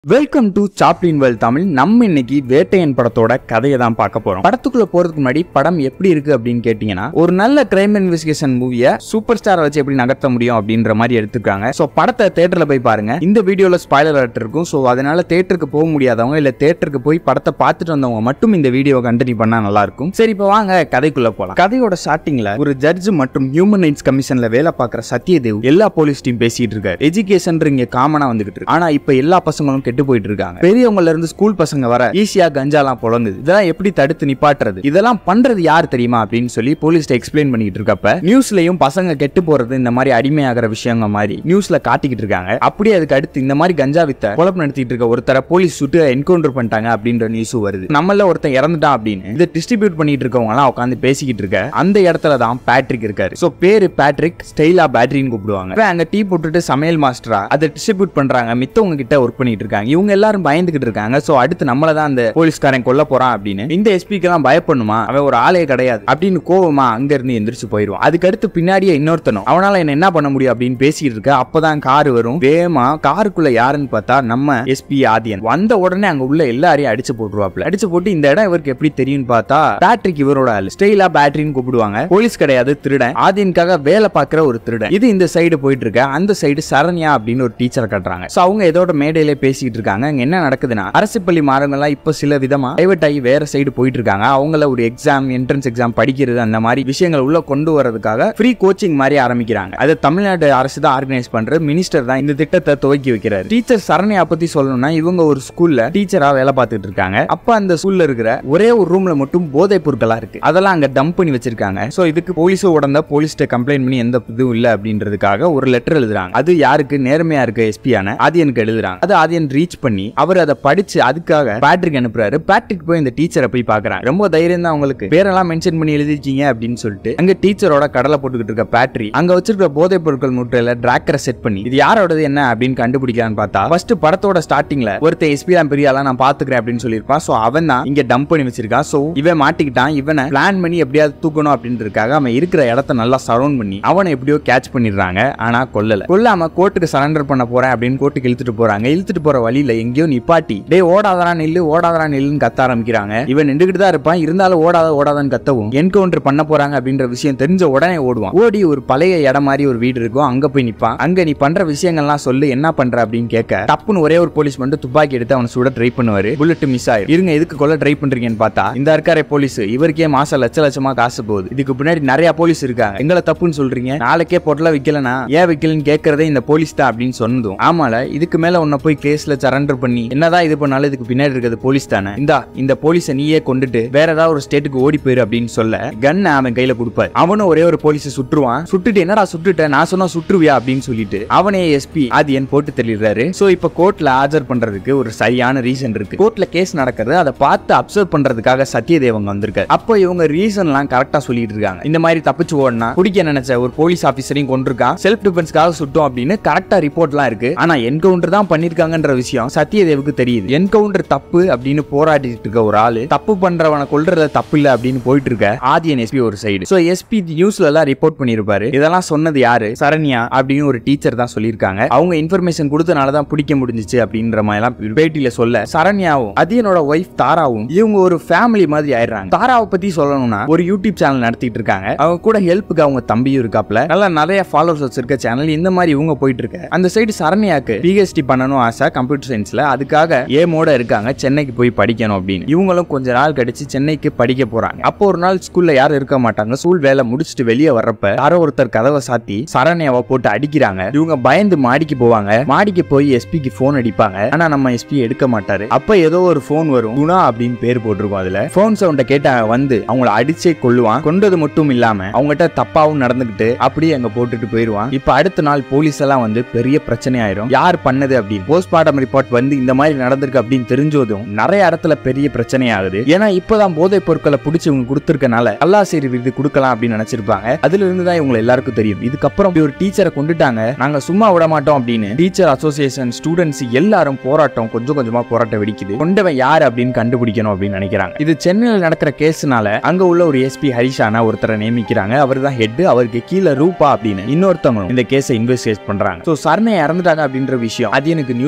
welcome to Chaplin Vel Tamil நம்ம இன்னைக்கு வேட்டையன் படத்தோட கதையை தான் பார்க்க போறோம் படத்துக்குள்ள போறதுக்கு முன்னாடி படம் எப்படி இருக்கு அப்படின்னு கேட்டீங்கன்னா ஒரு நல்ல கிரைம் இன்வெஸ்டிகேஷன் மூவியை சூப்பர் ஸ்டாரை வச்சு எப்படி நகர்த்த முடியும் அப்படின்ற மாதிரி எடுத்துருக்காங்க ஸோ படத்தை தேட்டர்ல போய் பாருங்க இந்த வீடியோல ஸ்பாய்லர் அலர்ட் இருக்கும் ஸோ அதனால தேட்டருக்கு போக முடியாதவங்க இல்ல தேட்டருக்கு போய் படத்தை பார்த்துட்டு வந்தவங்க மட்டும் இந்த வீடியோவை கண்டினியூ பண்ணா நல்லா இருக்கும் சரி இப்போ வாங்க கதைக்குள்ள போலாம் கதையோட ஸ்டார்டிங்ல ஒரு ஜட்ஜ் மற்றும் ஹியூமன் ரைட்ஸ் கமிஷன்ல வேலை பார்க்குற சத்யதேவ் எல்லா போலீஸ் டீம் பேசிட்டு இருக்காரு எஜுகேஷன் இங்க காமனா வந்துகிட்டு இருக்கு ஆனா இப்ப எல்லா பசங்களும் கெட்டு போயிட்டு இருக்காங்க பெரியவங்கல இருந்து ஸ்கூல் பசங்க வர ஈஸியா கஞ்சாலாம் புழங்குது இதெல்லாம் எப்படி தடுத்து நிப்பாட்டுறது இதெல்லாம் பண்றது யார் தெரியுமா அப்படின்னு சொல்லி போலீஸ் எக்ஸ்பிளைன் பண்ணிட்டு இருக்கப்ப நியூஸ்லயும் பசங்க கெட்டு போறது இந்த மாதிரி அடிமையாகிற விஷயங்க மாதிரி நியூஸ்ல காட்டிக்கிட்டு இருக்காங்க அப்படியே அதுக்கு அடுத்து இந்த மாதிரி கஞ்சா வித்த குழப்பம் நடத்திட்டு இருக்க ஒருத்தரை போலீஸ் சுட்டு என்கவுண்டர் பண்ணிட்டாங்க அப்படின்ற நியூஸ் வருது நம்மள ஒருத்தன் இறந்துட்டான் அப்படின்னு இதை டிஸ்ட்ரிபியூட் பண்ணிட்டு இருக்கவங்க எல்லாம் உட்காந்து பேசிக்கிட்டு இருக்க அந்த இடத்துல தான் பேட்ரிக் இருக்காரு சோ பேரு பேட்ரிக் ஸ்டைலா பேட்டரின்னு கூப்பிடுவாங்க இப்ப அங்க டீ போட்டுட்டு சமையல் மாஸ்டரா அதை டிஸ்ட்ரிபியூட் பண்றாங்க மித்தவங்க கிட்ட ஒர்க் பண்ணிட்டு இருக்காங்க இவங்க எல்லாரும் பயந்துகிட்டு இருக்காங்க சோ அடுத்து நம்மள தான் அந்த போலீஸ்காரன் கொல்ல போறான் அப்படின்னு இந்த எஸ்பிக்கு எல்லாம் பயப்படணுமா அவன் ஒரு ஆளே கிடையாது அப்படின்னு கோவமா அங்க இருந்து எந்திரிச்சு போயிருவான் அதுக்கு அடுத்து பின்னாடியே இன்னொருத்தனும் அவனால என்ன என்ன பண்ண முடியும் அப்படின்னு பேசிட்டு இருக்க அப்பதான் கார் வரும் வேகமா காருக்குள்ள யாருன்னு பார்த்தா நம்ம எஸ்பி ஆதியன் வந்த உடனே அங்க உள்ள எல்லாரையும் அடிச்சு போட்டுருவாப்ல அடிச்சு போட்டு இந்த இடம் இவருக்கு எப்படி தெரியும் பார்த்தா பேட்ரிக் இவரோட ஆளு ஸ்டைலா பேட்டரின்னு கூப்பிடுவாங்க போலீஸ் கிடையாது திருடன் ஆதியனுக்காக வேலை பார்க்குற ஒரு திருடன் இது இந்த சைடு போயிட்டு இருக்க அந்த சைடு சரண்யா அப்படின்னு ஒரு டீச்சரை கட்டுறாங்க சோ அவங்க இதோட மேடையில பேசிட்டு இருக்காங்க அங்க என்ன நடக்குதுன்னா அரசு பள்ளி மாணவங்கள்லாம் இப்ப சில விதமா டைவர்ட் ஆகி வேற சைடு போயிட்டு இருக்காங்க அவங்கள ஒரு எக்ஸாம் என்ட்ரன்ஸ் எக்ஸாம் படிக்கிறது அந்த மாதிரி விஷயங்கள் உள்ள கொண்டு வரதுக்காக ஃப்ரீ கோச்சிங் மாதிரி ஆரம்பிக்கிறாங்க அது தமிழ்நாடு அரசு தான் ஆர்கனைஸ் பண்ற மினிஸ்டர் தான் இந்த திட்டத்தை துவக்கி வைக்கிறாரு டீச்சர் சரண்யா பத்தி சொல்லணும்னா இவங்க ஒரு ஸ்கூல்ல டீச்சரா வேலை பார்த்துட்டு இருக்காங்க அப்ப அந்த ஸ்கூல்ல இருக்கிற ஒரே ஒரு ரூம்ல மட்டும் போதைப் பொருட்களா இருக்கு அதெல்லாம் அங்க டம்ப் பண்ணி வச்சிருக்காங்க சோ இதுக்கு போலீஸும் உடனே போலீஸ்ட்ட கம்ப்ளைண்ட் பண்ணி எந்த இதுவும் இல்ல அப்படின்றதுக்காக ஒரு லெட்டர் எழுதுறாங்க அது யாருக்கு நேர்மையா இருக்க எஸ்பியான ஆதியனுக்கு எழுதுறாங்க அது ஆதியன் ரீச் பண்ணி அவர் அதை படிச்சு அதுக்காக பேட்ரிக் அனுப்புறாரு பேட்ரிக் போய் இந்த டீச்சரை போய் பாக்குறாங்க ரொம்ப தைரியம் தான் உங்களுக்கு பேரெல்லாம் மென்ஷன் பண்ணி எழுதிருக்கீங்க அப்படின்னு சொல்லிட்டு அங்க டீச்சரோட கடலை போட்டுக்கிட்டு இருக்க பேட்ரி அங்க வச்சிருக்க போதைப் பொருட்கள் முட்டையில டிராக்கரை செட் பண்ணி இது யாரோடது என்ன அப்படின்னு கண்டுபிடிக்கலான்னு பார்த்தா ஃபர்ஸ்ட் படத்தோட ஸ்டார்டிங்ல ஒருத்தன் எஸ்பி தான் பெரிய ஆளா நான் பாத்துக்கிறேன் அப்படின்னு சொல்லியிருப்பான் சோ அவன் தான் இங்க டம்ப் பண்ணி வச்சிருக்கான் சோ இவன் மாட்டிக்கிட்டான் இவனை பிளான் பண்ணி எப்படியாவது தூக்கணும் அப்படின்றதுக்காக அவன் இருக்கிற இடத்த நல்லா சரௌண்ட் பண்ணி அவனை எப்படியோ கேட்ச் பண்ணிடுறாங்க ஆனா கொல்லல கொல்லாம கோர்ட்டுக்கு சரண்டர் பண்ண போறேன் அப்படின்னு கோர்ட்டுக்கு இழுத்துட்டு போறாங்க இழுத்துட்டு போற வழியில எங்கேயோ நிப்பாட்டி டேய் ஓடாதரா நில்லு ஓடாதரா நில்லுன்னு கத்த ஆரம்பிக்கிறாங்க இவன் நின்றுகிட்டு தான் இருப்பான் இருந்தாலும் ஓடாத ஓடாதன்னு கத்தவும் என்கவுண்டர் பண்ண போறாங்க அப்படின்ற விஷயம் தெரிஞ்ச உடனே ஓடுவான் ஓடி ஒரு பழைய இடம் மாதிரி ஒரு வீடு இருக்கும் அங்க போய் நிப்பான் அங்க நீ பண்ற விஷயங்கள்லாம் சொல்லு என்ன பண்ற அப்படின்னு கேட்க டப்புன்னு ஒரே ஒரு போலீஸ் மட்டும் துப்பாக்கி எடுத்து அவனை சுட ட்ரை பண்ணுவாரு புல்லட் மிஸ் ஆயிரும் இருங்க எதுக்கு கொல்ல ட்ரை பண்றீங்கன்னு பார்த்தா இந்த இருக்காரே போலீஸ் இவருக்கே மாசம் லட்ச லட்சமா காசு போகுது இதுக்கு பின்னாடி நிறைய போலீஸ் இருக்காங்க எங்களை தப்புன்னு சொல்றீங்க நாளைக்கே பொருளை விக்கலனா ஏன் விக்கலன்னு கேட்கறதே இந்த போலீஸ் தான் அப்படின்னு சொன்னதும் ஆமால இதுக்கு மேல உன்னை போய் கேஸ்ல சரண்டர் பண்ணி என்னதான் இது பண்ணாலும் இதுக்கு பின்னாடி இருக்கிறது போலீஸ் தானே இந்தா இந்த போலீஸை நீயே கொண்டுட்டு வேற ஏதாவது ஒரு ஸ்டேட்டுக்கு ஓடி போயிரு அப்படின்னு சொல்ல கன் அவன் கையில கொடுப்பாரு அவனும் ஒரே ஒரு போலீஸை சுட்டுருவான் சுட்டுட்டு என்னடா சுட்டுட்ட நான் சொன்னா சுட்டுருவியா அப்படின்னு சொல்லிட்டு அவனே எஸ்பி ஆதியன் போட்டு தெளிடுறாரு சோ இப்ப கோர்ட்ல ஆஜர் பண்றதுக்கு ஒரு சரியான ரீசன் இருக்கு கோர்ட்ல கேஸ் நடக்கிறது அதை பார்த்து அப்சர்வ் பண்றதுக்காக சத்யதேவங்க வந்திருக்காரு அப்போ இவங்க ரீசன்லாம் கரெக்டா சொல்லிட்டு இருக்காங்க இந்த மாதிரி தப்பிச்சு ஓடனா குடிக்க நினைச்ச ஒரு போலீஸ் ஆபீசரையும் கொண்டிருக்கான் செல்ஃப் டிஃபென்ஸ்க்காக சுட்டோம் அப்படின்னு கரெக்டா ரிப்போர்ட்லாம் இருக்கு ஆனா என்கவுண்டர் தான் பண்ணிருக்காங்கன்ற விஷயம் சத்யதேவுக்கு தெரியுது என்கவுண்டர் தப்பு அப்படின்னு போராடிட்டு இருக்க ஒரு ஆளு தப்பு பண்றவனை கொல்றதுல தப்பு இல்ல அப்படின்னு போயிட்டு இருக்க ஆதியன் எஸ்பி ஒரு சைடு சோ எஸ்பி நியூஸ்ல எல்லாம் ரிப்போர்ட் பண்ணிருப்பாரு இதெல்லாம் சொன்னது யாரு சரண்யா அப்படின்னு ஒரு டீச்சர் தான் சொல்லியிருக்காங்க அவங்க இன்ஃபர்மேஷன் கொடுத்தனால தான் பிடிக்க முடிஞ்சிச்சு அப்படின்ற மாதிரி எல்லாம் பேட்டியில சொல்ல சரண்யாவும் அதியனோட ஒய்ஃப் தாராவும் இவங்க ஒரு ஃபேமிலி மாதிரி ஆயிடுறாங்க தாராவை பத்தி சொல்லணும்னா ஒரு யூடியூப் சேனல் நடத்திட்டு இருக்காங்க அவங்க கூட ஹெல்ப்புக்கு அவங்க தம்பியும் இருக்காப்ல நல்லா நிறைய ஃபாலோவர்ஸ் வச்சிருக்க சேனல் இந்த மாதிரி இவங்க போயிட்டு இருக்க அந்த சைடு சரண்யாக்கு பிஹெச்டி பண்ணணும் ஆசை கம்ப்யூட்டர் சயின்ஸ்ல அதுக்காக ஏமோட இருக்காங்க சென்னைக்கு போய் படிக்கணும் அப்படின்னு இவங்களும் கொஞ்ச நாள் கழிச்சு சென்னைக்கு படிக்க போறாங்க அப்போ ஒரு நாள் ஸ்கூல்ல யாரும் இருக்க மாட்டாங்க ஸ்கூல் வேலை முடிச்சுட்டு வெளியே வர்றப்ப யாரோ ஒருத்தர் கதவை சாத்தி சரண்யாவை போட்டு அடிக்கிறாங்க இவங்க பயந்து மாடிக்கு போவாங்க மாடிக்கு போய் எஸ்பிக்கு போன் அடிப்பாங்க ஆனா நம்ம எஸ்பி எடுக்க மாட்டாரு அப்ப ஏதோ ஒரு போன் வரும் குணா அப்படின்னு பேர் போட்டிருக்கும் அதுல போன் சவுண்ட கேட்டு அவன் வந்து அவங்கள அடிச்சே கொல்லுவான் கொண்டது மட்டும் இல்லாம அவங்ககிட்ட தப்பாவும் நடந்துகிட்டு அப்படியே அங்க போட்டுட்டு போயிருவான் இப்ப அடுத்த நாள் போலீஸ் எல்லாம் வந்து பெரிய பிரச்சனை ஆயிரும் யார் பண்ணது அப்படின்னு போஸ்ட்மார்ட்டம் ரிப்போர்ட் வந்து இந்த மாதிரி நடந்திருக்கு அப்படின்னு தெரிஞ்சதும் நிறைய இடத்துல பெரிய பிரச்சனை ஆகுது ஏன்னா இப்பதான் போதைப் பொருட்களை பிடிச்சி இவங்க கொடுத்துருக்கனால கல்லாசிரி விருது கொடுக்கலாம் அப்படின்னு நினைச்சிருப்பாங்க அதுல இருந்து தான் இவங்க எல்லாருக்கும் தெரியும் இதுக்கப்புறம் இப்படி ஒரு டீச்சரை கொண்டுட்டாங்க நாங்க சும்மா விட மாட்டோம் அப்படின்னு டீச்சர் அசோசியேஷன் ஸ்டூடெண்ட்ஸ் எல்லாரும் போராட்டம் கொஞ்சம் கொஞ்சமா போராட்டம் வெடிக்குது கொண்டவன் யார் அப்படின்னு கண்டுபிடிக்கணும் அப்படின்னு நினைக்கிறாங்க இது சென்னையில் நடக்கிற கேஸ்னால அங்க உள்ள ஒரு எஸ்பி ஹரிஷானா ஒருத்தரை நியமிக்கிறாங்க அவர் தான் ஹெட் அவருக்கு கீழே ரூபா அப்படின்னு இன்னொருத்தவங்க இந்த கேஸை இன்வெஸ்டிகேட் பண்றாங்க சோ சரணை இறந்துட்டாங்க அப்படின்ற விஷயம் அது எனக்கு நியூஸ் மூலமா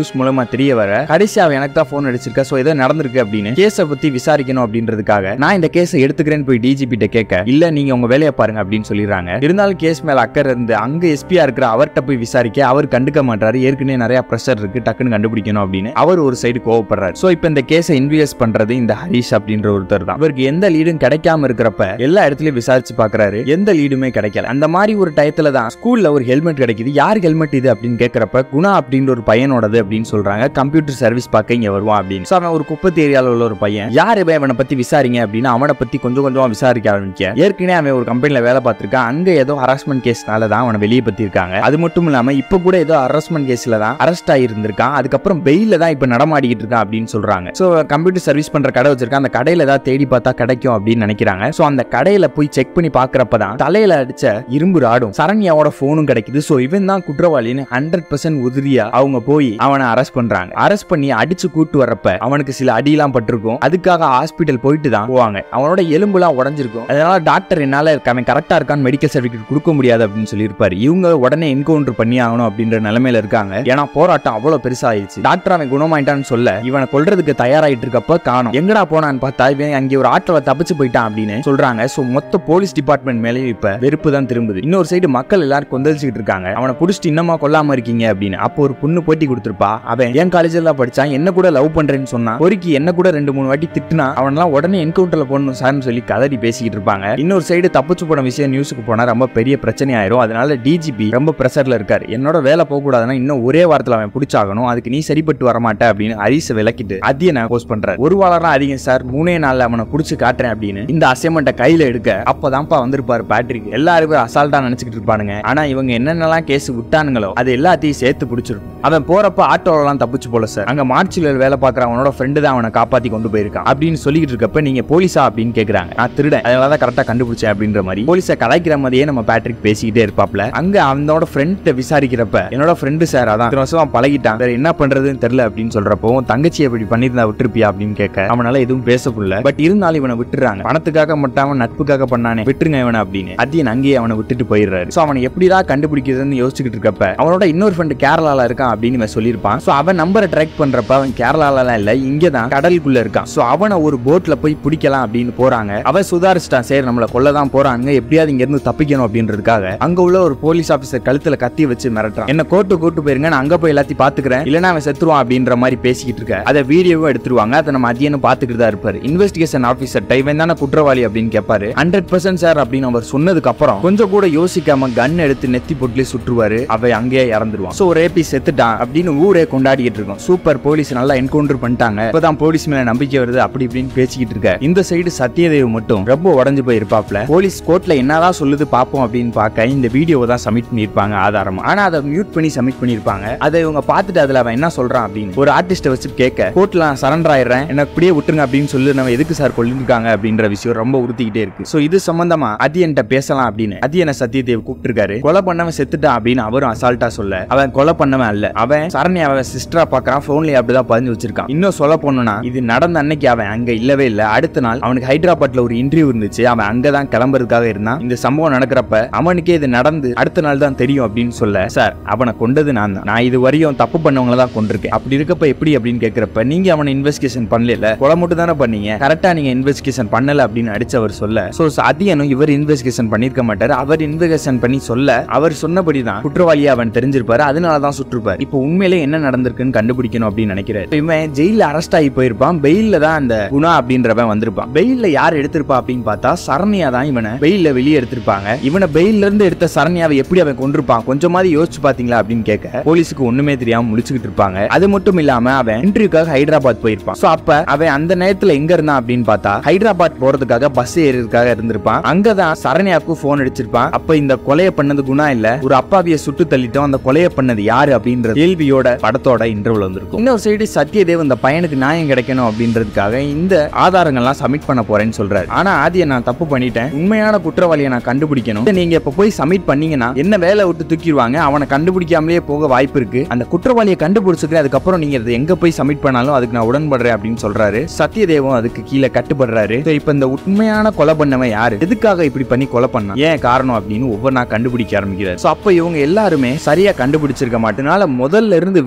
விஷயமா தெரிய வர கடைசி அவன் எனக்கு தான் போன் அடிச்சிருக்கா சோ ஏதோ நடந்திருக்கு அப்படின்னு கேஸை பத்தி விசாரிக்கணும் அப்படின்றதுக்காக நான் இந்த கேஸை எடுத்துக்கிறேன்னு போய் டிஜிபி கிட்ட கேட்க இல்ல நீங்க உங்க வேலையை பாருங்க அப்படின்னு சொல்லிடுறாங்க இருந்தாலும் கேஸ் மேல அக்கறை இருந்து அங்க எஸ்பியா இருக்கிற அவர்கிட்ட போய் விசாரிக்க அவர் கண்டுக்க மாட்டாரு ஏற்கனவே நிறைய ப்ரெஷர் இருக்கு டக்குன்னு கண்டுபிடிக்கணும் அப்படின்னு அவர் ஒரு சைடு கோவப்படுறாரு சோ இப்போ இந்த கேஸை இன்வெஸ்ட் பண்றது இந்த ஹரிஷ் அப்படின்ற ஒருத்தர் தான் இவருக்கு எந்த லீடும் கிடைக்காம இருக்கிறப்ப எல்லா இடத்துலயும் விசாரிச்சு பாக்குறாரு எந்த லீடுமே கிடைக்கல அந்த மாதிரி ஒரு டயத்துல தான் ஸ்கூல்ல ஒரு ஹெல்மெட் கிடைக்குது யார் ஹெல்மெட் இது அப்படின்னு கேட்கறப்ப குணா அப்படின்ற ஒரு பையனோடது அப்படின்னு சொல்றாங்க கம்ப்யூட்டர் சர்வீஸ் பார்க்க இங்க வருவான் அப்படின்னு So அவன் ஒரு குப்பத்து ஏரியால உள்ள ஒரு பையன் யார் இவன் இவனை பத்தி விசாரிங்க அப்படின்னு அவனை பத்தி கொஞ்சம் கொஞ்சமா விசாரிக்க ஆரம்பிக்க ஏற்கனவே அவன் ஒரு கம்பெனில வேலை பார்த்திருக்கான் அங்க ஏதோ ஹராஸ்மெண்ட் கேஸ்னால தான் அவனை வெளியே பத்தி இருக்காங்க அது மட்டும் இல்லாம இப்ப கூட ஏதோ ஹராஸ்மெண்ட் கேஸ்ல தான் அரெஸ்ட் ஆகியிருந்திருக்கான் அதுக்கப்புறம் பெயில தான் இப்ப நடமாடிக்கிட்டு இருக்கான் அப்படின்னு சொல்றாங்க சோ கம்ப்யூட்டர் சர்வீஸ் பண்ற கடை வச்சிருக்கான் அந்த கடையில ஏதாவது தேடி பார்த்தா கிடைக்கும் அப்படின்னு நினைக்கிறாங்க சோ அந்த கடையில போய் செக் பண்ணி பாக்குறப்ப தான் தலையில அடிச்ச இரும்பு ராடும் சரண்யாவோட போனும் கிடைக்குது சோ இவன் தான் குற்றவாளின்னு ஹண்ட்ரட் பர்சன்ட் உதிரியா அவங்க போய் அவனை அரெஸ்ட் பண்றாங்க அரெஸ்ட் பண்ணி அடிச்சு கூட்டு வரப்ப அவனுக்கு சில அடியெல்லாம் பட்டிருக்கும் அதுக்காக ஹாஸ்பிட்டல் போயிட்டு தான் போவாங்க அவனோட எலும்புலாம் உடஞ்சிருக்கும் அதனால டாக்டர் என்னால அவன் கரெக்டா இருக்கான்னு மெடிக்கல் சர்டிபிகேட் கொடுக்க முடியாது அப்படின்னு சொல்லியிருப்பாரு இவங்க உடனே என்கவுண்டர் பண்ணி ஆகணும் அப்படின்ற நிலைமையில இருக்காங்க ஏன்னா போராட்டம் அவ்வளவு பெருசாயிருச்சு டாக்டர் அவன் குணமாயிட்டான்னு சொல்ல இவனை கொல்றதுக்கு தயாராயிட்டு இருக்கப்ப காணும் எங்கடா போனான்னு பார்த்தா இவன் அங்கே ஒரு ஆட்டோல தப்பிச்சு போயிட்டான் அப்படின்னு சொல்றாங்க சோ மொத்த போலீஸ் டிபார்ட்மெண்ட் மேலேயும் இப்ப வெறுப்பு தான் திரும்புது இன்னொரு சைடு மக்கள் எல்லாரும் கொந்தளிச்சுட்டு இருக்காங்க அவனை புடிச்சிட்டு இன்னமா கொல்லாம இருக்கீங்க அப்படின்னு அப்போ ஒரு பொண்ணு போட்டி கொடுத்துருப்பா அவன் என் காலேஜ்ல தான் படிச்சான் என்ன கூட லவ் பண்றேன்னு சொன்னா பொறுக்கி என்ன கூட ரெண்டு மூணு வாட்டி திட்டுனா அவனெல்லாம் உடனே என்கவுண்டர்ல போடணும் சார்னு சொல்லி கதறி பேசிக்கிட்டு இருப்பாங்க இன்னொரு சைடு தப்பிச்சு போன விஷயம் நியூஸுக்கு போனா ரொம்ப பெரிய பிரச்சனை ஆயிரும் அதனால டிஜிபி ரொம்ப பிரஷர்ல இருக்காரு என்னோட வேலை போக கூடாதுன்னா இன்னும் ஒரே வாரத்துல அவன் பிடிச்சாகணும் அதுக்கு நீ சரிப்பட்டு வரமாட்ட அப்படின்னு ஹரிச விளக்கிட்டு அதியனை போஸ்ட் பண்றாரு ஒரு வாரம் அதிகம் சார் மூணே நாள்ல அவனை புடிச்சு காட்டுறேன் அப்படின்னு இந்த அசைன்மெண்ட்டை கையில எடுக்க அப்பதான்ப்பா வந்திருப்பாரு பேட்ரிக் எல்லாருமே அசால்ட்டா நினைச்சுக்கிட்டு இருப்பானுங்க ஆனா இவங்க என்னென்னலாம் கேஸ் விட்டானுங்களோ அது எல்லாத்தையும் சேர்த்து பிடிச்சிருக்கும் அவன் போறப்ப ஆட்டோலாம் தப்பிச்சு போல சார் அங்க மார்ச்சில் வேலை பார்க்குற அவனோட ஃப்ரெண்டு தான் அவனை காப்பாத்தி கொண்டு போயிருக்கான் அப்படின்னு சொல்லிக்கிட்டு இருக்கப்ப நீங்க போலீஸா அப்படின்னு கேக்குறாங்க நான் திருடன் அதனால தான் கரெக்டா கண்டுபிடிச்சேன் அப்படின்ற மாதிரி போலீஸை கலாய்க்கிற மாதிரியே நம்ம பேட்ரிக் பேசிக்கிட்டே இருப்பாப்ல அங்க அவனோட ஃப்ரெண்ட் விசாரிக்கிறப்ப என்னோட ஃப்ரெண்டு சார் அதான் இத்தனை வருஷமா பழகிட்டான் வேற என்ன பண்றதுன்னு தெரியல அப்படின்னு சொல்றப்போ உன் தங்கச்சி எப்படி பண்ணியிருந்தா விட்டுருப்பியா அப்படின்னு கேட்க அவனால எதுவும் பேசக்குள்ள பட் இருந்தாலும் இவனை விட்டுறாங்க பணத்துக்காக மட்டும் அவன் நட்புக்காக பண்ணானே விட்டுருங்க இவனை அப்படின்னு அதியன் அங்கேயே அவனை விட்டுட்டு போயிடுறாரு சோ அவனை எப்படிடா கண்டுபிடிக்கிறதுன்னு யோசிச்சுக்கிட்டு இருக்கப்ப அவனோட இன்னொரு ஃப்ரெண்டு கேரளால இருக்கான் அப்படின்னு இவன் சொல்லியிருப்பான் சோ அவன் நம்பரை ட்ராக் பண்றப்ப அவன் கேரளால இல்ல இங்க தான் கடலுக்குள்ள இருக்கான் சோ அவனை ஒரு போட்ல போய் பிடிக்கலாம் அப்படின்னு போறாங்க அவன் சுதாரிச்சிட்டான் சரி நம்மள கொல்ல தான் போறாங்க எப்படியாவது இங்க இருந்து தப்பிக்கணும் அப்படின்றதுக்காக அங்க உள்ள ஒரு போலீஸ் ஆபீசர் கழுத்துல கத்தி வச்சு மிரட்டுறான் என்ன கோர்ட்டு கூட்டு போயிருங்க நான் அங்க போய் எல்லாத்தையும் பாத்துக்கிறேன் இல்லனா அவன் செத்துருவான் அப்படின்ற மாதிரி பேசிக்கிட்டு இருக்க அதை வீடியோவும் எடுத்துருவாங்க அதை நம்ம அதியனும் பாத்துக்கிட்டு தான் இருப்பாரு இன்வெஸ்டிகேஷன் ஆபீசர் டைவன் தானே குற்றவாளி அப்படின்னு கேட்பாரு ஹண்ட்ரட் பர்சன்ட் சார் அப்படின்னு அவர் சொன்னதுக்கு அப்புறம் கொஞ்சம் கூட யோசிக்காம கன் எடுத்து நெத்தி பொட்டிலே சுற்றுவாரு அவ அங்கேயே இறந்துருவான் சோ ரேபி செத்துட்டான் அப்படின்னு ஊரே கொண்டாடிட்டு இருக்கோம் சூப்பர் போலீஸ் நல்லா என்கவுண்டர் பண்ணிட்டாங்க இப்பதான் போலீஸ் மேல நம்பிக்கை வருது அப்படி இப்படின்னு பேசிக்கிட்டு இருக்க இந்த சைடு சத்யதேவ் மட்டும் ரொம்ப உடஞ்சு போயிருப்பாப்ல போலீஸ் கோர்ட்ல என்னதான் சொல்லுது பாப்போம் அப்படின்னு பார்க்க இந்த வீடியோவை தான் சப்மிட் பண்ணிருப்பாங்க ஆதாரமா ஆனா அதை மியூட் பண்ணி சப்மிட் பண்ணிருப்பாங்க அதை இவங்க பார்த்துட்டு அதுல அவன் என்ன சொல்றான் அப்படின்னு ஒரு ஆர்டிஸ்ட வச்சு கேட்க கோர்ட்ல நான் சரண்டர் ஆயிடுறேன் எனக்கு அப்படியே விட்டுருங்க அப்படின்னு சொல்லி நம்ம எதுக்கு சார் கொல்லிருக்காங்க அப்படின்ற விஷயம் ரொம்ப உறுத்திக்கிட்டே இருக்கு சோ இது சம்பந்தமா அதியன்ட்ட பேசலாம் அப்படின்னு அதியனை சத்யதேவ் கூப்பிட்டுருக்காரு கொலை பண்ணவன் செத்துட்டான் அப்படின்னு அவரும் அசால்ட்டா சொல்ல அவன் கொலை பண்ணவன் அல்ல அவன் சரண்யா அவன் சிஸ்டரா பாக்குறான் போன்லயே அப்படிதான் பதிஞ்சு வச்சிருக்கான் இன்னும் சொல்ல போனோம்னா இது நடந்த அன்னைக்கு அவன் அங்க இல்லவே இல்ல அடுத்த நாள் அவனுக்கு ஹைதராபாத்ல ஒரு இன்டர்வியூ இருந்துச்சு அவன் அங்கதான் கிளம்புறதுக்காக இருந்தான் இந்த சம்பவம் நடக்கிறப்ப அவனுக்கே இது நடந்து அடுத்த நாள் தான் தெரியும் அப்படின்னு சொல்ல சார் அவனை கொண்டது நான் தான் நான் இது வரையும் தப்பு பண்ணவங்கள தான் கொண்டிருக்கேன் அப்படி இருக்கப்ப எப்படி அப்படின்னு கேக்குறப்ப நீங்க அவனை இன்வெஸ்டிகேஷன் பண்ணல கொலை மட்டும் தானே பண்ணீங்க கரெக்டா நீங்க இன்வெஸ்டிகேஷன் பண்ணல அப்படின்னு அடிச்சவர் சொல்ல சோ அதியனும் இவர் இன்வெஸ்டிகேஷன் பண்ணிருக்க மாட்டாரு அவர் இன்வெஸ்டிகேஷன் பண்ணி சொல்ல அவர் சொன்னபடி தான் குற்றவாளியா அவன் தெரிஞ்சிருப்பாரு அதனால தான் சுற்றுப்பார் இப்போ உண்மையிலே என்ன நடந்திருக்குன்னு கண்டுபிடிக்கணும் அப்படின்னு நினைக்கிறாரு இப்ப இவன் ஜெயில அரெஸ்ட் ஆகி போயிருப்பான் பெயில்ல தான் அந்த குணா அப்படின்றவன் வந்திருப்பான் பெயில்ல யார் எடுத்திருப்பா அப்படின்னு பார்த்தா சரண்யா தான் இவனை பெயில்ல வெளியே எடுத்திருப்பாங்க இவனை பெயில்ல இருந்து எடுத்த சரண்யாவை எப்படி அவன் கொண்டிருப்பான் கொஞ்சமாவது யோசிச்சு பாத்தீங்களா அப்படின்னு கேட்க போலீஸுக்கு ஒண்ணுமே தெரியாம முழிச்சுக்கிட்டு இருப்பாங்க அது மட்டும் இல்லாம அவன் இன்டர்வியூக்காக ஹைதராபாத் போயிருப்பான் சோ அப்ப அவன் அந்த நேரத்துல எங்க இருந்தான் அப்படின்னு பார்த்தா ஹைதராபாத் போறதுக்காக பஸ் ஏறதுக்காக இருந்திருப்பான் அங்கதான் சரண்யாவுக்கு போன் அடிச்சிருப்பான் அப்ப இந்த கொலையை பண்ணது குணா இல்ல ஒரு அப்பாவிய சுட்டு தள்ளிட்டோம் அந்த கொலையை பண்ணது யாரு அப்படின்ற கேள்வியோட படத்தோட இன்டர்வல் வந்திருக்கும் இன்னொரு சைடு சத்யதேவ் இந்த பையனுக்கு நியாயம் கிடைக்கணும் அப்படின்றதுக்காக இந்த ஆதாரங்கள்லாம் சப்மிட் பண்ண போறேன்னு சொல்றாரு ஆனா ஆதியை நான் தப்பு பண்ணிட்டேன் உண்மையான குற்றவாளியை நான் கண்டுபிடிக்கணும் இதை நீங்க இப்ப போய் சப்மிட் பண்ணீங்கன்னா என்ன வேலை விட்டு தூக்கிடுவாங்க அவனை கண்டுபிடிக்காமலே போக வாய்ப்பு இருக்கு அந்த குற்றவாளியை கண்டுபிடிச்சிட்டு அதுக்கப்புறம் நீங்க இதை எங்க போய் சப்மிட் பண்ணாலும் அதுக்கு நான் உடன்படுறேன் அப்படின்னு சொல்றாரு சத்யதேவம் அதுக்கு கீழே கட்டுப்படுறாரு So, இப்ப இந்த உண்மையான கொலை பண்ணவன் யாரு எதுக்காக இப்படி பண்ணி கொலை பண்ணா ஏன் காரணம் அப்படின்னு ஒவ்வொன்றா கண்டுபிடிக்க ஆரம்பிக்கிறார் சோ அப்ப இவங்க எல்லாருமே சரியா கண்டுபிடிச்சிருக்க மாட்டனால முதல்ல இருந்து விசாரணையை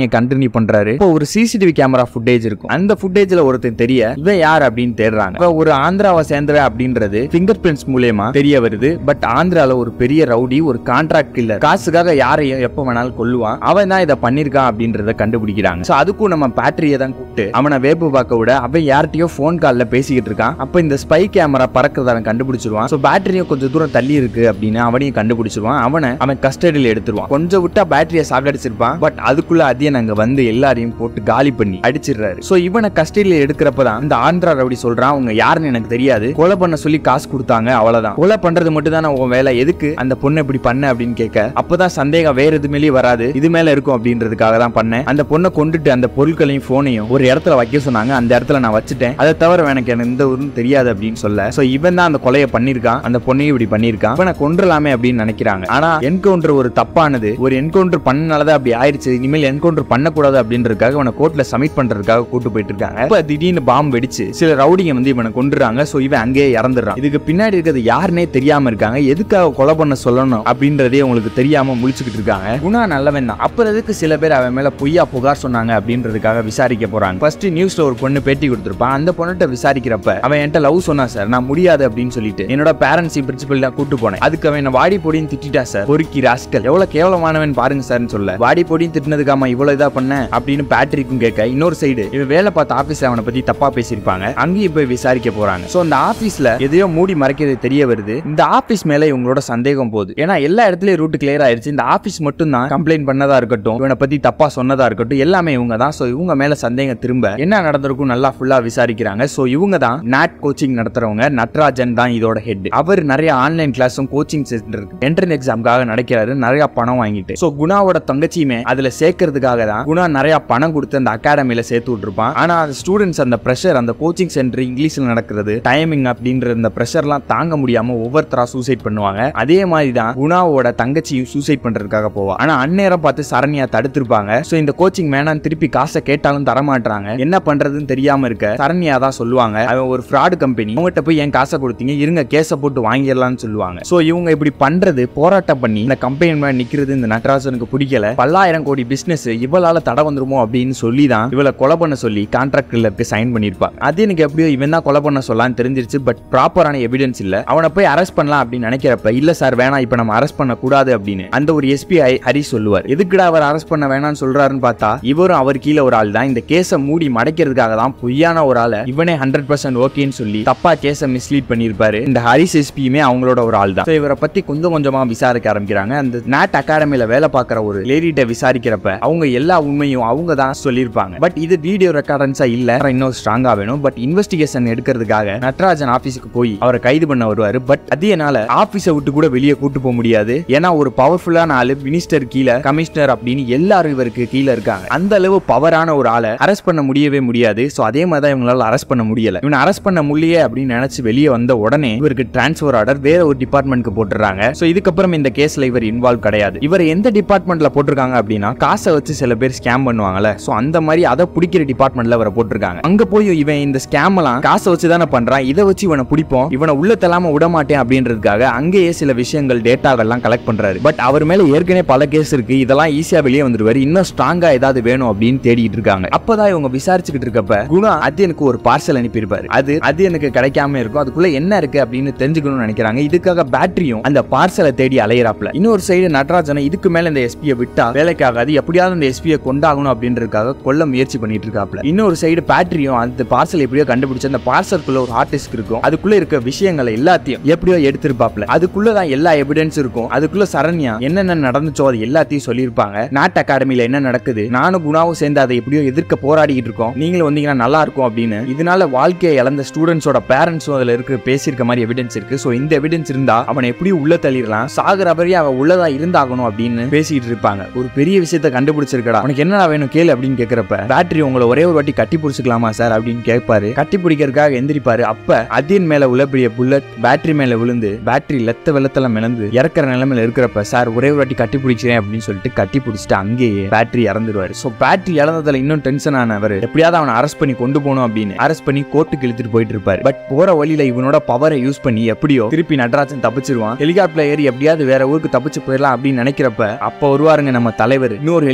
விசாரணையை கண்டினியூ பண்றாரு இப்போ ஒரு சிசிடிவி கேமரா ஃபுட்டேஜ் இருக்கும் அந்த ஃபுட்டேஜ்ல ஒருத்தன் தெரிய இவன் யார் அப்படின்னு தேடுறாங்க இப்ப ஒரு ஆந்திராவை சேர்ந்தவன் அப்படின்றது பிங்கர் பிரிண்ட்ஸ் மூலியமா தெரிய வருது பட் ஆந்திரால ஒரு பெரிய ரவுடி ஒரு கான்ட்ராக்ட் கில்லர் காசுக்காக யாரையும் எப்ப வேணாலும் கொல்லுவான் அவன் தான் இதை பண்ணிருக்கான் அப்படின்றத கண்டுபிடிக்கிறாங்க சோ அதுக்கும் நம்ம பேட்டரியை தான் கூப்பிட்டு அவனை வேப்பு பார்க்க விட அவன் யார்கிட்டயோ ஃபோன் கால்ல பேசிக்கிட்டு இருக்கான் அப்ப இந்த ஸ்பை கேமரா பறக்கிறத அவன் கண்டுபிடிச்சிருவான் சோ பேட்டரியும் கொஞ்சம் தூரம் தள்ளி இருக்கு அப்படின்னு அவனையும் கண்டுபிடிச்சிருவான் அவனை அவன் கஸ்டடியில் எடுத்துருவான் கொஞ்சம் விட்டா பேட்டரியை சாப்பிடடிச்சிருப்பான் பட் அதுக்குள்ள அதியன் அங்க வந்து எல்லாரையும் போட்டு காலி பண்ணி அடிச்சிடுறாரு சோ இவனை கஸ்டடியில் எடுக்கிறப்ப தான் இந்த ஆந்திரா ரவுடி சொல்றான் அவங்க யாருன்னு எனக்கு தெரியாது கொலை பண்ண சொல்லி காசு கொடுத்தாங்க அவ்வளவுதான் கொலை பண்றது மட்டும் தான் உன் வேலை எதுக்கு அந்த பொண்ணை இப்படி பண்ண அப்படின்னு கேட்க அப்பதான் சந்தேகம் வேற எது மேலேயும் வராது இது மேல இருக்கும் அப்படின்றதுக்காக தான் பண்ணேன் அந்த பொண்ணை கொண்டுட்டு அந்த பொருட்களையும் போனையும் ஒரு இடத்துல வைக்க சொன்னாங்க அந்த இடத்துல நான் வச்சுட்டேன் அதை தவிர எனக்கு எனக்கு எந்த ஊரும் தெரியாது அப்படின்னு சொல்ல சோ இவன் தான் அந்த கொலையை பண்ணிருக்கான் அந்த பொண்ணையும் இப்படி பண்ணிருக்கான் இவனை கொன்றலாமே அப்படின்னு நினைக்கிறாங்க ஆனா என்கவுண்டர் ஒரு தப்பானது ஒரு என்கவுண்டர் பண்ணனாலதான் அப்படி ஆயிடுச்சு இனிமேல் என்கவுண்டர் பண்ணக்கூடாது அப்படின்றதுக்காக இவனை கோர்ட்ல சப்மிட் பண்றதுக்காக கூட்டு போயிட்டு இருக்காங்க இப்ப திடீர்னு பாம்பு வெடிச்சு சில ரவுடிங்க வந்து இவனை கொண்டுறாங்க சோ இவன் அங்கேயே இறந்துடுறான் இதுக்கு பின்னாடி இருக்கிறது யாருன்னே தெரியாம இருக்காங்க எதுக்காக கொலை பண்ண சொல்லணும் அப்படின்றதே உங்களுக்கு தெரியாம முழிச்சுக்கிட்டு இருக்காங்க குணா நல்லவன் தான் அப்புறம் எதுக்கு சில பேர் அவன் மேல பொய்யா புகார் சொன்னாங்க அப்படின்றதுக்காக விசாரிக்க போறாங்க ஃபர்ஸ்ட் நியூஸ்ல ஒரு பொண்ணு பேட்டி கொடுத்திருப்பான் அந்த பொண்ணுகிட்ட விசாரிக்கிறப்ப அவன் என்கிட்ட லவ் சொன்னா சார் நான் முடியாது அப்படின்னு சொல்லிட்டு என்னோட பேரண்ட்ஸ் பிரின்சிபல் தான் கூட்டு போனேன் அதுக்கு அவன் என்ன வாடி பொடின்னு திட்டிட்டா சார் பொறுக்கி ராஸ்கல் எவ்வளவு கேவலமானவன் பாருங்க சார்னு சொல்ல வாடி பொடின்னு திட்டினதுக்காம இவ்வளவு இதா பண்ண அப்படின்னு பேட்ரிக்கும் கேட்க இன்னொரு சைடு இவன் வேலை பார்த்த ஆபீஸ்ல அவனை பத்தி தப்பா பேசியிருப்பாங்க அங்கேயும் போய் விசாரிக்க போறாங்க சோ அந்த ஆபீஸ்ல எதையோ மூடி மறைக்கிறது தெரிய வருது இந்த ஆபீஸ் மேல இவங்களோட சந்தேகம் போகுது ஏன்னா எல்லா இடத்துலயும் ரூட் கிளியர் ஆயிருச்சு இந்த ஆபீஸ் மட்டும் தான் கம்ப்ளைண்ட் பண்ணதா இருக்கட்டும் இவனை பத்தி தப்பா சொன்னதா இருக்கட்டும் எல்லாமே இவங்க தான் சோ இவங்க மேல சந்தேகம் திரும்ப என்ன நடந்திருக்கும் நல்லா ஃபுல்லா விசாரிக்கிறாங்க சோ இவங்க தான் நாட் கோச்சிங் நடத்துறவங்க நட்ராஜன் தான் இதோட ஹெட் அவர் நிறைய ஆன்லைன் கிளாஸும் கோச்சிங் சென்டர் என்ட்ரன்ஸ் எக்ஸாம்காக நடக்கிறாரு நிறைய பணம் வாங்கிட்டு சோ குணாவோட தங்கச்சியுமே அதுல சேர்க்கறதுக்காக தான் குணா நிறைய பணம் கொடுத்து அந்த அகாடமியில சேர்த்து விட்டுருப்பான் ஆனா அந்த ஸ்டூடெண்ட்ஸ் அந்த ப்ரெஷர் அந்த கோச்சிங் சென்டர் இங்கிலீஷ்ல நடக்கிறது டைமிங் அப்படின்ற இந்த ப்ரெஷர்லாம் தாங்க முடியாம ஒவ்வொருத்தரா சூசைட் பண்ணுவாங்க அதே மாதிரி தான் குணாவோட தங்கச்சியும் சூசைட் பண்றதுக்காக போவா ஆனா அந்நேரம் பார்த்து சரண்யா தடுத்திருப்பாங்க சோ இந்த கோச்சிங் வேணாம் திருப்பி காசை கேட்டாலும் தர மாட்டாங்க என்ன பண்றதுன்னு தெரியாம இருக்க சரண்யா தான் சொல்லுவாங்க அவன் ஒரு ஃப்ராடு கம்பெனி உங்ககிட்ட போய் ஏன் காசை கொடுத்தீங்க இருங்க கேஸை போட்டு வாங்கிடலாம்னு சொல்லுவாங்க சோ இவங்க இப்படி பண்றது போராட்டம் பண்ணி இந்த கம்பெனி மேல நிக்கிறது இந்த நட்ராஜனுக்கு பிடிக்கல பல்லாயிரம் கோடி பிசினஸ் இவளால தடை வந்துருமோ அப்படின்னு சொல்லி தான் இவளை கொலை பண்ண சொல்லி கான்ட்ராக்ட் கில்லருக்கு சைன் பண்ணிருப்பா அது எனக்கு எப்படியோ இவன் தான் கொலை பண்ண சொல்லலாம்னு தெரிஞ்சிருச்சு பட் ப்ராப்பரான எவிடன்ஸ் இல்ல அவனை போய் அரெஸ்ட் பண்ணலாம் அப்படின்னு நினைக்கிறப்ப இல்ல சார் வேணாம் இப்ப நம்ம அரெஸ்ட் பண்ண கூடாது அப்படின்னு அந்த ஒரு எஸ்பிஐ ஹரி சொல்லுவார் எதுக்குடா அவர் அரெஸ்ட் பண்ண வேணாம்னு சொல்றாருன்னு பார்த்தா இவரும் அவர் கீழே ஒரு ஆள் தான் இந்த கேஸை மூடி மடைக்கிறதுக்காக தான் பொய்யான ஒரு ஆளை இவனே ஹண்ட்ரட் பர்சன்ட் ஓகேன்னு சொல்லி தப்பா கேஸை மிஸ்லீட் பண்ணியிருப்பாரு இந்த ஹரிஸ் எஸ்பியுமே அவங்களோட ஒரு ஆள் தான் So இவரை பத்தி கொஞ்சம் கொஞ்சமா விசாரிக்க ஆரம்பிக்கிறாங்க அந்த நாட் அகாடமில வேலை பார்க்குற ஒரு லேடிட்ட விசாரிக்கிறப்ப அவங்க எல்லா உண்மையும் அவங்க தான் சொல்லியிருப்பாங்க பட் இது வீடியோ ரெக்கார்டன்ஸா இல்ல இன்னும் ஸ்ட்ராங்கா வேணும் பட் இன்வெஸ்டிகேஷன் எடுக்கிறதுக்காக நட்ராஜன் ஆபீஸுக்கு போய் அவரை கைது பண்ண வருவாரு பட் அது என்னால ஆபீஸை விட்டு கூட வெளியே கூட்டு போக முடியாது ஏன்னா ஒரு பவர்ஃபுல்லான ஆளு மினிஸ்டர் கீழே கமிஷனர் அப்படின்னு எல்லாரும் இவருக்கு கீழே இருக்காங்க அந்த அளவு பவரான ஒரு ஆளை அரெஸ்ட் பண்ண முடியவே முடியாது சோ அதே மாதிரி தான் இவங்களால அரெஸ்ட் பண்ண முடியல இவனை அரெஸ்ட் பண்ண முடியல அப்படின்னு நினைச்சு வெளியே வந்த உடனே இவருக்கு டிரான்ஸ்ஃபர் ஆர்டர் வேற ஒரு டிபார்ட்மெண்ட்க்கு போட்டுறாங்க சோ இதுக்கப்புறம் இந்த கேஸ்ல இவர் இன்வால்வ் கிடையாது இவர் எந்த டிபார்ட்மெண்ட்ல போட்டிருக்காங்க அப்படின்னா காசை வச்சு சில பேர் ஸ்கேம் பண்ணுவாங்கல்ல சோ அந்த மாதிரி அதை பிடிக்கிற டிபார்ட்மெண்ட்ல அவரை போட்டிருக்காங்க அங்க போய் இவன் இந்த ஸ்கேம் எல்லாம் காசை வச்சு தானே பண்றான் இதை வச்சு இவனை பிடிப்போம் இவனை உள்ள தள்ளாம விட மாட்டேன் அப்படின்றதுக்காக அங்கேயே சில விஷயங்கள் டேட்டாவெல்லாம் கலெக்ட் பண்றாரு பட் அவர் மேல ஏற்கனவே பல கேஸ் இருக்கு இதெல்லாம் ஈஸியா வெளியே வந்துருவாரு இன்னும் ஸ்ட்ராங்கா ஏதாவது வேணும் அப்படின்னு தேடிட்டு இருக்காங்க அப்பதான் இவங்க விசாரிச்சுக்கிட்டு இருக்கப்ப குணா அது எனக்கு ஒரு பார்சல் அனுப்பியிருப்பாரு அது அது எனக்கு கிடைக்காம இருக்கும் அதுக்குள்ள என்ன இருக்கு அப்படின்னு தெரிஞ்சுக்கணும்னு நினைக்கிறாங்க இதுக்காக பேட்டரியும் அந்த பார்சலை தேடி அலையிறாப்ல இன்னொரு சைடு நடராஜனை இதுக்கு மேல இந்த எஸ்பியை விட்டா வேலைக்காகாது எப்படியாவது இந்த எஸ்பியை கொண்டாகணும் அப்படின்றதுக்காக கொல்ல முயற்சி பண்ணிட்டு இருக்காப்ல இன்னொரு சைடு பேட்டரியும் அந்த பார்சல் எப்படியோ கண்டுபிடிச்சு அந்த பார்சலுக்குள்ள ஒரு ஹார்ட் டிஸ்க் இருக்கும் அதுக்குள்ள இருக்க விஷயங்களை எல்லாத்தையும் எப்படியோ எடுத்திருப்பாப்ல அதுக்குள்ளதான் எல்லா எவிடன்ஸ் இருக்கும் அதுக்குள்ள சரண்யா என்னென்ன நடந்துச்சோ அது எல்லாத்தையும் சொல்லியிருப்பாங்க நாட் அகாடமில என்ன நடக்குது நானும் குணாவும் சேர்ந்து அதை எப்படியோ எதிர்க்க போராடிக்கிட்டு இருக்கோம் நீங்களும் வந்தீங்கன்னா நல்லா இருக்கும் அப்படின்னு இதனால வாழ்க்கையை இழந்த ஸ்டூடெண்ட்ஸோட பேரண்ட்ஸும் அதுல இருக்க பேசியிருக்க மாதிரி எவிடன்ஸ் இருக்கு சோ இந்த எவிடன்ஸ் இருந்தா அவனை எப்படி உள்ள தள்ளிடலாம் சாகுற வரையும் அவன் உள்ளதா இருந்தாகணும் அப்படின்னு பேசிட்டு இருப்பாங்க ஒரு பெரிய விஷயத்த கண்டுபிடிச்சிருக்கடா உனக்கு என்னடா வேணும் கேளு அப்படின்னு கேக்குறப்ப பேட்டரி உங்களை ஒரே ஒரு வாட்டி கட்டி பிடிச்சிக்கலாமா சார் அப்படின்னு கேட்பாரு கட்டி பிடிக்கிறதுக்காக எந்திரிப்பாரு அப்ப அதியன் மேல உள்ள பெரிய புல்லட் பேட்டரி மேல விழுந்து பேட்டரி லெத்த வெள்ளத்துல மிளந்து இறக்குற நிலைமையில இருக்கிறப்ப சார் ஒரே ஒரு வாட்டி கட்டி பிடிக்கிறேன் அப்படின்னு சொல்லிட்டு கட்டி பிடிச்சிட்டு அங்கேயே பேட்டரி இறந்துருவாரு சோ பேட்டரி இழந்ததுல இன்னும் டென்ஷன் ஆனவர் எப்படியாவது அவனை அரெஸ்ட் பண்ணி கொண்டு போகணும் அப்படின்னு அரெஸ்ட் பண்ணி கோர்ட்டுக்கு இழுத்துட்டு போயிட்டு இருப்பாரு பட் போற வழியில இவனோட பவரை யூஸ் பண்ணி எப்படியோ திருப்பி நடராஜன் தப்பிச்சிருவான் ஹெலிகாப்டர்ல ஏறி எப்படியாவது வேற ஊருக்கு தப்பிச்சு போயிடலாம் அப்படின்னு நினைக்கிறப்ப அப்ப வருவாருங்க நம்ம தலைவர் இன்னொரு ஹெலிகாப்டர்ல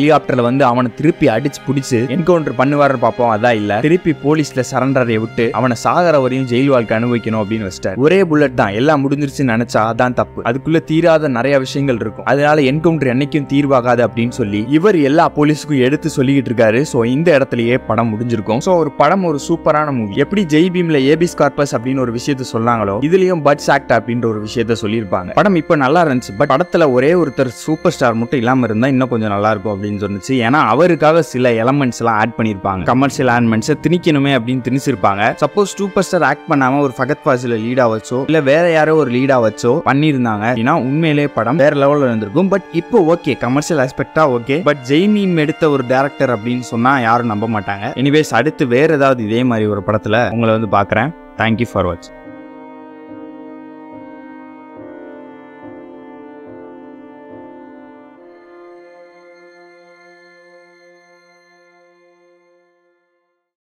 படத்துல வந்து அவனை திருப்பி அடிச்சு பிடிச்சு என்கவுண்டர் பண்ணுவாரு பார்ப்போம் அதான் இல்ல திருப்பி போலீஸ்ல சரண்டரை விட்டு அவனை சாகர வரையும் ஜெயில் வாழ்க்கை அனுபவிக்கணும் அப்படின்னு வச்சிட்டார் ஒரே புல்லட் தான் எல்லாம் முடிஞ்சிருச்சுன்னு நினைச்சா அதான் தப்பு அதுக்குள்ள தீராத நிறைய விஷயங்கள் இருக்கும் அதனால என்கவுண்டர் என்னைக்கும் தீர்வாகாது அப்படின்னு சொல்லி இவர் எல்லா போலீஸுக்கும் எடுத்து சொல்லிக்கிட்டு இருக்காரு சோ இந்த இடத்துலயே படம் முடிஞ்சிருக்கும் சோ ஒரு படம் ஒரு சூப்பரான மூவி எப்படி ஜெய் பீம்ல ஏபிஸ் கார்பஸ் அப்படின்னு ஒரு விஷயத்த சொன்னாங்களோ இதுலயும் பட்ஸ் ஆக்ட் அப்படின்ற ஒரு விஷயத்த சொல்லியிருப்பாங்க படம் இப்ப நல்லா இருந்துச்சு பட் படத்துல ஒரே ஒருத்தர் சூப்பர் ஸ்டார் மட்டும் இல்லாம இருந்தா இன்னும் கொஞ்சம் நல்லா இருக்கும் அப்படின்னு சொன்னுச்சு ஏன்னா அவருக்காக சில எலமெண்ட்ஸ் எல்லாம் ஆட் பண்ணிருப்பாங்க கமர்ஷியல் எலமெண்ட்ஸ் திணிக்கணுமே அப்படின்னு திணிச்சிருப்பாங்க சப்போஸ் சூப்பர் ஸ்டார் ஆக்ட் பண்ணாம ஒரு ஃபகத் ஃபாசில லீடா வச்சோ இல்ல வேற யாரோ ஒரு லீடா வச்சோ பண்ணியிருந்தாங்க அப்படின்னா உண்மையிலே படம் வேற லெவல்ல இருந்திருக்கும் பட் இப்போ ஓகே கமர்ஷியல் ஆஸ்பெக்டா ஓகே பட் ஜெய்மீம் எடுத்த ஒரு டேரக்டர் அப்படின்னு சொன்னா யாரும் நம்ப மாட்டாங்க எனிவேஸ் அடுத்து வேற ஏதாவது இதே மாதிரி ஒரு படத்துல உங்களை வந்து பாக்குறேன் தேங்க்யூ ஃபார் வாட்ச்